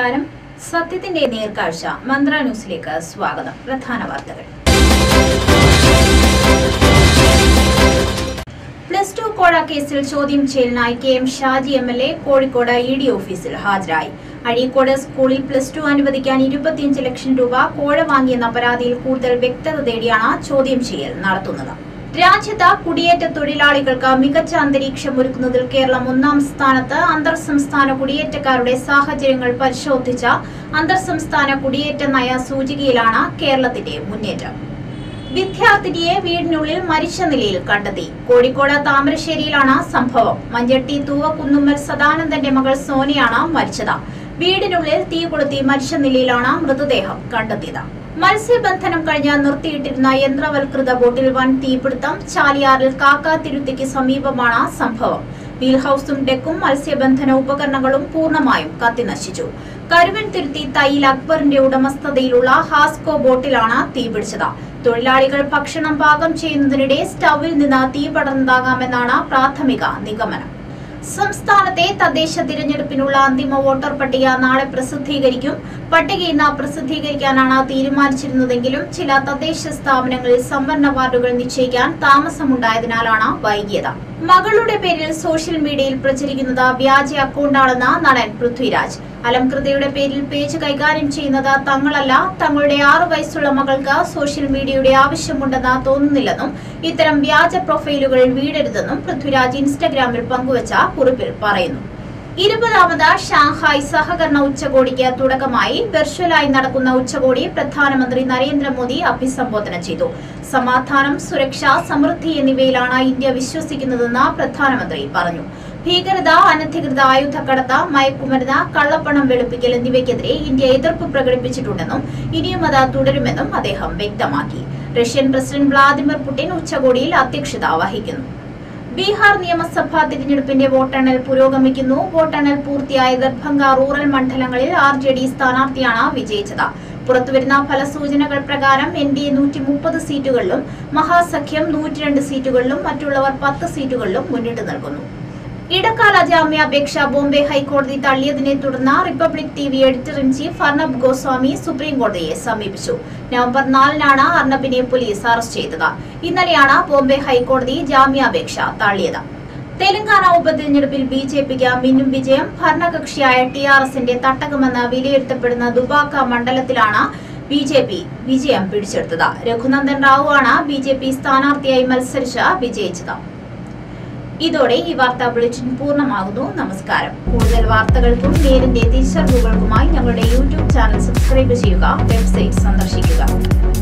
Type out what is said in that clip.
നമസ്കാരം സത്യത്തിന്റെ നേർക്കാഴ്ച മന്ത്ര ന്യൂസിലേക്ക് സ്വാഗതം പ്രധാന വാർത്തകൾ പ്ലസ് ടു കോഴ കേസിൽ ചോദ്യം ചെയ്യലിനായി K M Shaji M L A Kozhikode E D ഓഫീസിൽ ഹാജരായി അഴീക്കോട് സ്കൂളിൽ പ്ലസ് ടു അനുവദിക്കാൻ ഇരുപത്തിയഞ്ച് ലക്ഷം രൂപ കോഴ വാങ്ങിയെന്ന പരാതിയിൽ കൂടുതൽ വ്യക്തത തേടിയാണ് ചോദ്യം ചെയ്യൽ നടത്തുന്നത് രാജ്യത്ത് കുടിയേറ്റ തൊഴിലാളികൾക്ക് മികച്ച അന്തരീക്ഷം ഒരുക്കുന്നതിൽ കേരളം ഒന്നാം സ്ഥാനത്ത് അന്തർ സംസ്ഥാന കുടിയേറ്റക്കാരുടെ സാഹചര്യങ്ങൾ പരിശോധിച്ച അന്തർ സംസ്ഥാന കുടിയേറ്റ നയ സൂചികയിലാണ് കേരളത്തിന്റെ മുന്നേറ്റം വിദ്യാർത്ഥിനിയെ വീടിനുള്ളിൽ മരിച്ച നിലയിൽ കണ്ടെത്തി കോഴിക്കോട് താമരശ്ശേരിയിലാണ് സംഭവം മഞ്ചട്ടി തൂവക്കുന്നുമ്മൽ സദാനന്ദന്റെ മകൾ സോനയാണ് മരിച്ചത് വീടിനുള്ളിൽ തീ കൊളുത്തി മരിച്ച നിലയിലാണ് മൃതദേഹം കണ്ടെത്തിയത് മത്സ്യബന്ധനം കഴിഞ്ഞ് നിർത്തിയിട്ടിരുന്ന യന്ത്രവൽകൃത ബോട്ടിൽ വൻ തീപിടുത്തം ചാലിയാറിൽ കാക്കാത്തിരുത്തിക്ക് സമീപമാണ് സംഭവം വീൽ ഹൌസും ഡെക്കും മത്സ്യബന്ധന ഉപകരണങ്ങളും പൂർണ്ണമായും കത്തിനശിച്ചു കരുവൻതിരുത്തി തയ്യിൽ അക്ബറിന്റെ ഉടമസ്ഥതയിലുള്ള ഹാസ്കോ ബോട്ടിലാണ് തീപിടിച്ചത് തൊഴിലാളികൾ ഭക്ഷണം പാകം ചെയ്യുന്നതിനിടെ സ്റ്റൌവിൽ നിന്ന് തീ പടർന്നതാകാമെന്നാണ് പ്രാഥമിക നിഗമനം സംസ്ഥാനത്തെ തദ്ദേശ തിരഞ്ഞെടുപ്പിനുള്ള അന്തിമ വോട്ടർ പട്ടിക നാളെ പ്രസിദ്ധീകരിക്കും പട്ടിക ഇന്ന് പ്രസിദ്ധീകരിക്കാനാണ് തീരുമാനിച്ചിരുന്നതെങ്കിലും ചില തദ്ദേശ സ്ഥാപനങ്ങളിൽ സംവരണ വാർഡുകൾ നിശ്ചയിക്കാൻ താമസമുണ്ടായതിനാലാണ് വൈകിയത് മകളുടെ പേരിൽ സോഷ്യൽ മീഡിയയിൽ പ്രചരിക്കുന്നത് വ്യാജ അക്കൗണ്ടാണെന്ന് നടൻ പൃഥ്വിരാജ് അലംകൃതയുടെ പേരിൽ പേജ് കൈകാര്യം ചെയ്യുന്നത് തങ്ങളല്ല തങ്ങളുടെ ആറു വയസ്സുള്ള മകൾക്ക് സോഷ്യൽ മീഡിയയുടെ ആവശ്യമുണ്ടെന്ന് തോന്നുന്നില്ലെന്നും ഇത്തരം വ്യാജ പ്രൊഫൈലുകൾ വീടരുതെന്നും പൃഥ്വിരാജ് ഇൻസ്റ്റഗ്രാമിൽ പങ്കുവച്ച കുറിപ്പിൽ പറയുന്നു ഇരുപതാമത് ഷാങ്ഹായ് സഹകരണ ഉച്ചകോടിക്ക് തുടക്കമായി വെർച്വലായി നടക്കുന്ന ഉച്ചകോടി പ്രധാനമന്ത്രി നരേന്ദ്രമോദി അഭിസംബോധന ചെയ്തു സമാധാനം സുരക്ഷ സമൃദ്ധി എന്നിവയിലാണ് ഇന്ത്യ വിശ്വസിക്കുന്നതെന്ന് പ്രധാനമന്ത്രി പറഞ്ഞു ഭീകരത അനധികൃത ആയുധക്കടത്ത് മയക്കുമരുന്ന് കള്ളപ്പണം വെളുപ്പിക്കൽ എന്നിവയ്ക്കെതിരെ ഇന്ത്യ എതിർപ്പ് പ്രകടിപ്പിച്ചിട്ടുണ്ടെന്നും ഇനിയും അത് തുടരുമെന്നും അദ്ദേഹം വ്യക്തമാക്കി റഷ്യൻ പ്രസിഡന്റ് വ്ളാദിമിർ പുടിൻ ഉച്ചകോടിയിൽ അധ്യക്ഷത വഹിക്കുന്നു ബീഹാർ നിയമസഭാ തിരഞ്ഞെടുപ്പിന്റെ വോട്ടെണ്ണൽ പുരോഗമിക്കുന്നു വോട്ടെണ്ണൽ പൂർത്തിയായ ദർഭംഗ റൂറൽ മണ്ഡലങ്ങളിൽ ആർ ജെ ഡി സ്ഥാനാർത്ഥിയാണ് വിജയിച്ചത് പുറത്തുവരുന്ന ഫലസൂചനകൾ പ്രകാരം എൻ ഡി എ നൂറ്റി മുപ്പത് സീറ്റുകളിലും മഹാസഖ്യം നൂറ്റിരണ്ട് സീറ്റുകളിലും മറ്റുള്ളവർ പത്ത് സീറ്റുകളിലും മുന്നിട്ട് നിൽക്കുന്നു ഇടക്കാല ജാമ്യാപേക്ഷ ബോംബെ ഹൈക്കോടതി തള്ളിയതിനെ തുടർന്ന് Republic T V editor in chief Arnab Goswami supreme കോടതിയെ സമീപിച്ചു നവംബർ നാലിനാണ് അർണബിനെ പോലീസ് അറസ്റ്റ് ചെയ്തത് ഇന്നലെയാണ് ബോംബെ ഹൈക്കോടതി ജാമ്യാപേക്ഷ തള്ളിയത് തെലങ്കാന ഉപതെരഞ്ഞെടുപ്പിൽ ബി ജെ പിക്ക് മിന്നും വിജയം ഭരണകക്ഷിയായ ടി ആർ എസിന്റെ തട്ടകമെന്ന് വിലയിരുത്തപ്പെടുന്ന ദുബാക്ക മണ്ഡലത്തിലാണ് ബി ജെ പി വിജയം പിടിച്ചെടുത്തത് രഘുനന്ദൻ റാവു ആണ് ബി ജെ പി സ്ഥാനാർത്ഥിയായി മത്സരിച്ച് വിജയിച്ചത് ഇതോടെ ഈ വാർത്താ ബുള്ളറ്റിൻ പൂർണ്ണമാകുന്നു നമസ്കാരം കൂടുതൽ വാർത്തകൾക്കും നേരിന്റെ തിരിച്ചറിവുകൾക്കുമായി ഞങ്ങളുടെ യൂട്യൂബ് ചാനൽ സബ്സ്ക്രൈബ് ചെയ്യുക വെബ്സൈറ്റ് സന്ദർശിക്കുക